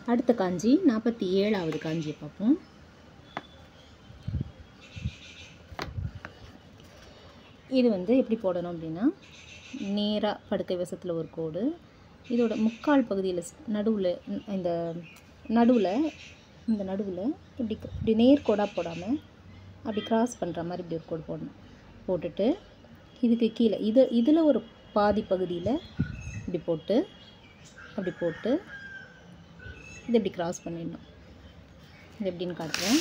அடுத்த காஞ்சி நாற்பத்தி ஏழாவது காஞ்சியை பார்ப்போம் இது வந்து எப்படி போடணும் அப்படின்னா நேராக படுக்கை வசத்தில் ஒரு கோடு இதோட முக்கால் பகுதியில் நடுவில் இந்த நடுவில் இந்த நடுவில் இப்படி இப்படி நேர்கோடாக போடாமல் அப்படி கிராஸ் பண்ணுற மாதிரி இப்படி ஒரு கோடு போடணும் போட்டுட்டு இதுக்கு கீழே இது இதில் ஒரு பாதி பகுதியில் இப்படி போட்டு அப்படி போட்டு இது இப்படி கிராஸ் பண்ணிடணும் இது எப்படின்னு காட்டுறேன்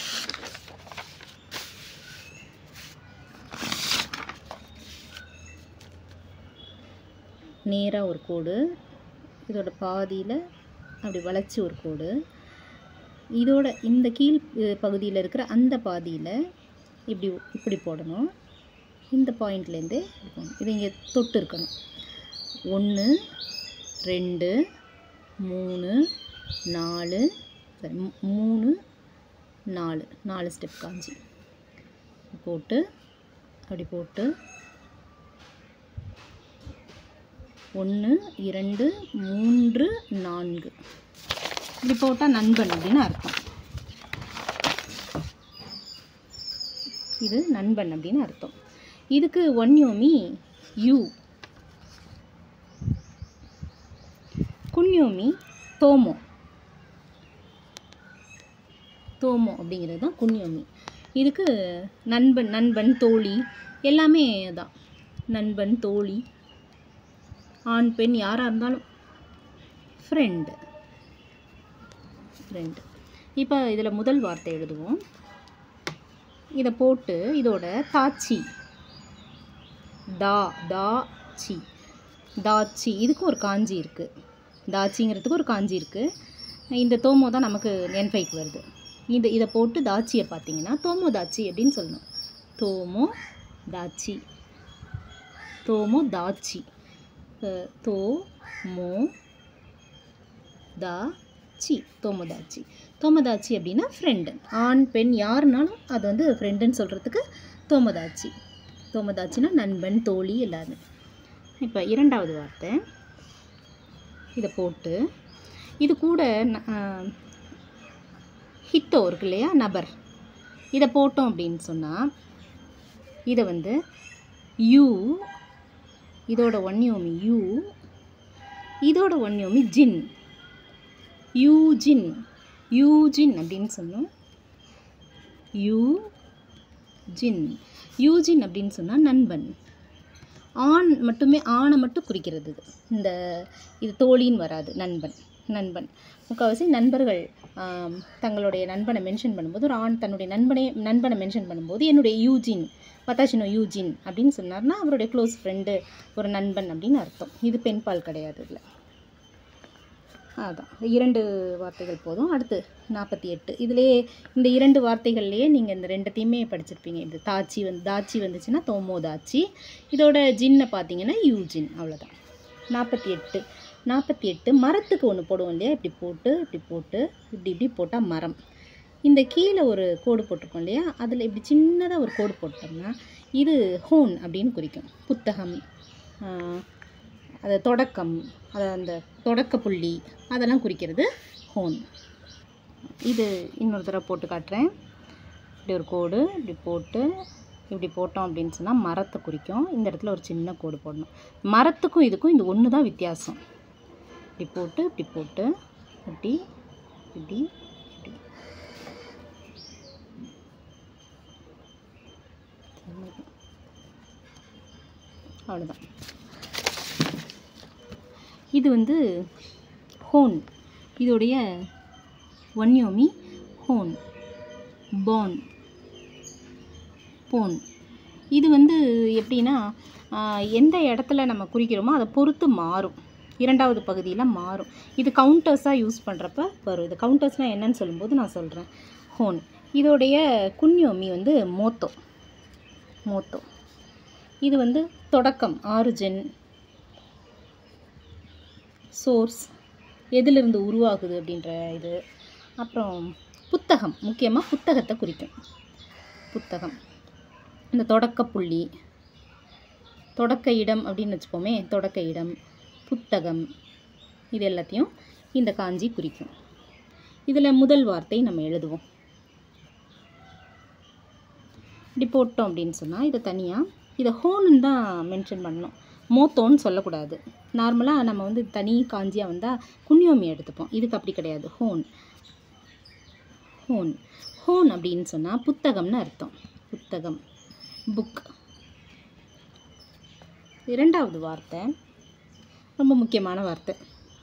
நேராக ஒரு கோடு இதோட பாதியில் அப்படி வளைச்சி ஒரு கோடு இதோட இந்த கீழ் பகுதியில் இருக்கிற அந்த பாதியில் இப்படி இப்படி போடணும் இந்த பாயிண்ட்லேருந்தே இருக்கணும் இது இங்கே தொட்டு இருக்கணும் ஒன்று ரெண்டு மூணு நாலு சரி மூ- மூணு நாலு நாலு ஸ்டெப் காஞ்சி போட்டு அப்படி போட்டு ஒன்று இரண்டு மூன்று நான்கு இப்படி போட்டால் நண்பன் அப்படின்னு அர்த்தம் இது நண்பன் அப்படின்னு அர்த்தம் இதுக்கு ஒன்யோமி யூ குன்யோமி தோமோ தோமோ அப்படிங்கிறது தான் குன்யோமி இதுக்கு நண்பன் நண்பன் தோழி எல்லாமே தான் நண்பன் தோழி ஆண் பெண் யாராக இருந்தாலும் ஃப்ரெண்டு ஃப்ரெண்டு இப்போ இதில் முதல் வார்த்தை எழுதுவோம் இதை போட்டு இதோட தாச்சி தா தா சி தாச்சி இதுக்கு ஒரு காஞ்சி இருக்குது தாச்சிங்கிறதுக்கு ஒரு காஞ்சி இருக்குது இந்த தோமோ தான் நமக்கு நென்ஃபைக்கு வருது இந்த இதை போட்டு தாச்சியை பார்த்தீங்கன்னா தோமோ தாச்சி அப்படின்னு சொல்லணும் தோமோ தாச்சி தோமோ தாச்சி அஹ், தோ மோ தா சி தோமதாச்சி தோமதாச்சி அப்படின்னா ஃப்ரெண்டு ஆண் பெண் யாருனாலும் அது வந்து ஃப்ரெண்டுன்னு சொல்கிறதுக்கு தோமதாச்சி தோமதாச்சினா நண்பன் தோழி எல்லாருமே இப்போ இரண்டாவது வார்த்தை இதை போட்டு இது கூட ந- ஆஹ், ஹித்தோ இருக்கு இல்லையா நபர் இதை போட்டோம் அப்படின்னு சொன்னால் இதை வந்து யூ இதோட ஒன்யோமி யூ இதோட ஒன்யோமி ஜின் யூஜின் யூஜின் அப்படின்னு சொன்னோம் யூ ஜின் யூஜின் அப்படின்னு சொன்னால் நண்பன் ஆண் மட்டுமே ஆணை மட்டும் குறிக்கிறது இது இந்த இது தோழின்னு வராது நண்பன் நண்பன் முக்கால்வாசி நண்பர்கள் ஆம், தங்களுடைய நண்பனை மென்ஷன் பண்ணும்போது ஒரு ஆண் தன்னுடைய நண்பனை நண்பனை மென்ஷன் பண்ணும்போது என்னுடைய யூஜின் பத்தாச்சினோ யூஜின் அப்படின்னு சொன்னார்னா அவருடைய க்ளோஸ் ஃப்ரெண்டு ஒரு நண்பன் அப்படின்னு அர்த்தம் இது பெண் பால் கிடையாது இதில் அதான் இரண்டு வார்த்தைகள் போதும் அடுத்து நாற்பத்தி எட்டு இதுலேயே இந்த இரண்டு வார்த்தைகள்லேயே நீங்கள் இந்த ரெண்டுத்தையுமே படிச்சிருப்பீங்க இது தாச்சி வந்து தாச்சி வந்துச்சுன்னா தோமோ தாச்சி இதோட ஜின்னை பார்த்தீங்கன்னா யூஜின் அவ்வளோதான் நாற்பத்தி எட்டு நாற்பத்தி எட்டு மரத்துக்கு ஒன்று போடுவோம் இல்லையா இப்படி போட்டு இப்படி போட்டு இப்படி இப்படி போட்டால் மரம் இந்த கீழே ஒரு கோடு போட்டிருக்கோம் இல்லையா அதில் இப்படி சின்னதாக ஒரு கோடு போட்டோம்னா இது ஹோன் அப்படின்னு குறிக்கும் புத்தகம் ஆஹ், அது தொடக்கம் அது அந்த தொடக்க புள்ளி அதெல்லாம் குறிக்கிறது ஹோன் இது இன்னொரு தடவை போட்டு காட்டுறேன் இப்படி ஒரு கோடு இப்படி போட்டு இப்படி போட்டோம் அப்படின்னு சொன்னால் மரத்தை குறிக்கும் இந்த இடத்துல ஒரு சின்ன கோடு போடணும் மரத்துக்கும் இதுக்கும் இது ஒன்று தான் வித்தியாசம் இப்படி போட்டு இப்படி போட்டு இப்படி இப்படி இப்படி அவ்வளோதான் இது வந்து ஹோன் இதோடைய ஒன்யோமி ஹோன் பான் போன் இது வந்து எப்படின்னா ஆஹ், எந்த இடத்துல நம்ம குறிக்கிறோமோ அதை பொறுத்து மாறும் இரண்டாவது பகுதியில் மாறும் இது கவுண்டர்ஸாக யூஸ் பண்ணுறப்ப வரும் இது கவுண்டர்ஸ்னால் என்னன்னு சொல்லும்போது நான் சொல்கிறேன் ஹோன் இதோடைய குன்யோமி வந்து மோத்தோ மோத்தோ இது வந்து தொடக்கம் ஆரிஜின் சோர்ஸ் எதிலிருந்து உருவாகுது அப்படின்ற இது அப்புறம் புத்தகம் முக்கியமாக புத்தகத்தை குறிக்கும் புத்தகம் இந்த தொடக்க புள்ளி தொடக்க இடம் அப்படின்னு வச்சுப்போமே தொடக்க இடம் புத்தகம் இது எல்லாத்தையும் இந்த காஞ்சி குறிக்கும் இதில் முதல் வார்த்தை நம்ம எழுதுவோம் இப்படி போட்டோம் அப்படின்னு சொன்னால் இதை தனியாக இதை ஹோன்னு தான் மென்ஷன் பண்ணணும் மோத்தோன்னு சொல்லக்கூடாது நார்மலாக நம்ம வந்து தனி காஞ்சியாக வந்தால் குன்யோமி எடுத்துப்போம் இதுக்கு அப்படி கிடையாது ஹோன் ஹோன் ஹோன் அப்படின்னு சொன்னால் புத்தகம்னு அர்த்தம் புத்தகம் புக் இரண்டாவது வார்த்தை ரொம்ப முக்கியமான வார்த்தை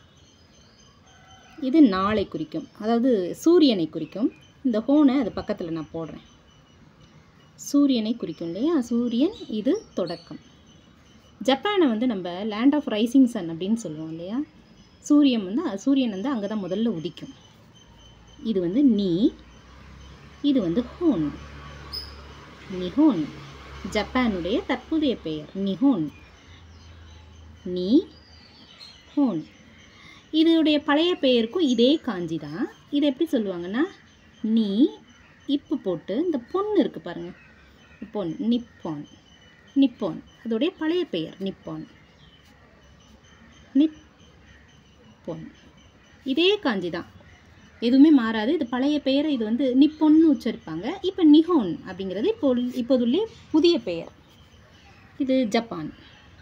இது நாளை குறிக்கும் அதாவது சூரியனை குறிக்கும் இந்த ஹோனை அது பக்கத்தில் நான் போடுறேன் சூரியனை குறிக்கும் இல்லையா சூரியன் இது தொடக்கம் ஜப்பானை வந்து நம்ம லேண்ட் ஆஃப் ரைசிங் சன் அப்படின்னு சொல்லுவோம் இல்லையா சூரியன் வந்து சூரியன் வந்து அங்கே தான் முதல்ல உதிக்கும் இது வந்து நீ இது வந்து ஹோன் நிஹோன் ஜப்பானுடைய தற்போதைய பெயர் நிஹோன் நீ ஹோன் இதோடைய பழைய பெயருக்கும் இதே காஞ்சி தான் இதை எப்படி சொல்லுவாங்கன்னா நீ இப்பு போட்டு இந்த பொண்ணு இருக்குது பாருங்கள் பொன் நிப்பான் நிப்பான் அதோடைய பழைய பெயர் நிப்பான் நிப்பொன் இதே காஞ்சி தான் எதுவுமே மாறாது இது பழைய பெயரை இது வந்து நிப்பொன்னு உச்சரிப்பாங்க இப்போ நிஹோன் அப்படிங்கிறது இப்போ இப்போதுள்ளே புதிய பெயர் இது ஜப்பான்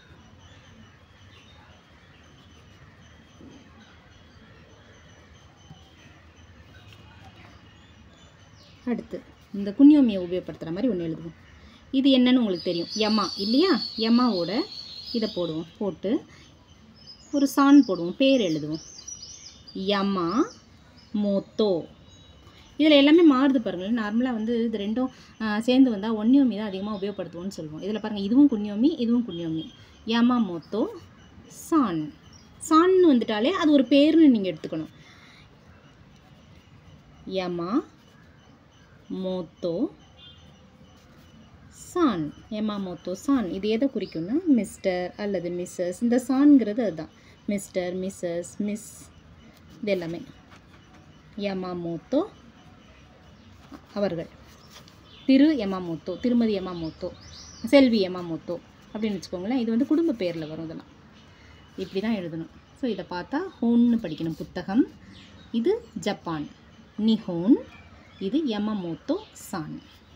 அடுத்து இந்த குன்யோமியை உபயோகப்படுத்துகிற மாதிரி ஒன்று எழுதுவோம் இது என்னன்னு உங்களுக்கு தெரியும் யமா இல்லையா யமாவோட இதை போடுவோம் போட்டு ஒரு சான் போடுவோம் பேர் எழுதுவோம் யமா மோத்தோ இதில் எல்லாமே மாறுது பாருங்களேன் நார்மலாக வந்து இது ரெண்டும் ஆ, சேர்ந்து வந்தால் ஒன்னியோமி தான் அதிகமாக உபயோகப்படுத்துவோம்னு சொல்லுவோம் இதில் பாருங்கள் இதுவும் குன்யோமி இதுவும் குன்யோமி யமா மோத்தோ சான் சான்னு வந்துட்டாலே அது ஒரு பேர்னு நீங்கள் எடுத்துக்கணும் யமா மோத்தோ சான் எமாமோத்தோ சான் இது எதை குறிக்கும்னா மிஸ்டர் அல்லது மிஸ்ஸஸ் இந்த சான்ங்கிறது அதுதான் மிஸ்டர் மிஸ்ஸஸ் மிஸ் இது எல்லாமே யமாமோத்தோ அவர்கள் திரு யமாமோத்தோ திருமதி யமாமோத்தோ செல்வி யமாமோத்தோ அப்படின்னு வச்சுக்கோங்களேன் இது வந்து குடும்ப பேரில் வரும் இதெல்லாம் இப்படி தான் எழுதணும் ஸோ இதை பார்த்தா ஹோன்னு படிக்கணும் புத்தகம் இது ஜப்பான் நிஹோன் இது யமமோத்தோ சான்